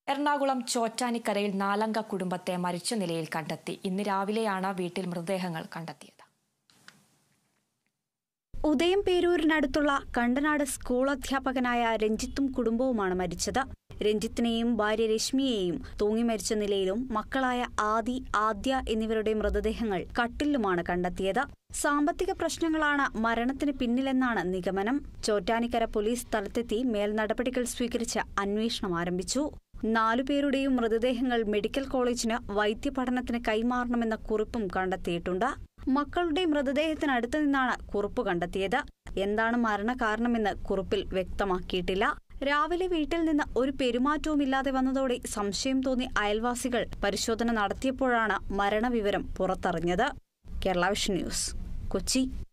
എറണാകുളം ചോറ്റാനിക്കരയിൽ നാലംഗ കുടുംബത്തെ മരിച്ച നിലയിൽ കണ്ടെത്തി ഇന്ന് രാവിലെയാണ് വീട്ടിൽ മൃതദേഹങ്ങൾ കണ്ടെത്തിയത് ഉദയം പേരൂരിനടുത്തുള്ള കണ്ടനാട് സ്കൂൾ അധ്യാപകനായ രഞ്ജിത്തും കുടുംബവുമാണ് മരിച്ചത് രഞ്ജിത്തിനെയും ഭാര്യ രശ്മിയെയും തൂങ്ങി മരിച്ച നിലയിലും മക്കളായ ആദി ആദ്യ എന്നിവരുടെ മൃതദേഹങ്ങൾ കട്ടിലുമാണ് കണ്ടെത്തിയത് സാമ്പത്തിക പ്രശ്നങ്ങളാണ് മരണത്തിന് പിന്നിലെന്നാണ് നിഗമനം ചോറ്റാനിക്കര പോലീസ് സ്ഥലത്തെത്തി മേൽനടപടികൾ സ്വീകരിച്ച് അന്വേഷണം ആരംഭിച്ചു നാലുപേരുടെയും മൃതദേഹങ്ങൾ മെഡിക്കൽ കോളേജിന് വൈദ്യപഠനത്തിന് കൈമാറണമെന്ന കുറിപ്പും കണ്ടെത്തിയിട്ടുണ്ട് മക്കളുടെ മൃതദേഹത്തിനടുത്ത് നിന്നാണ് കുറിപ്പ് കണ്ടെത്തിയത് എന്താണ് മരണകാരണമെന്ന് കുറിപ്പിൽ വ്യക്തമാക്കിയിട്ടില്ല രാവിലെ വീട്ടിൽ നിന്ന് ഒരു പെരുമാറ്റവുമില്ലാതെ വന്നതോടെ സംശയം തോന്നി അയൽവാസികൾ പരിശോധന നടത്തിയപ്പോഴാണ് മരണവിവരം പുറത്തറിഞ്ഞത് കേരള വിഷൻ ന്യൂസ് കൊച്ചി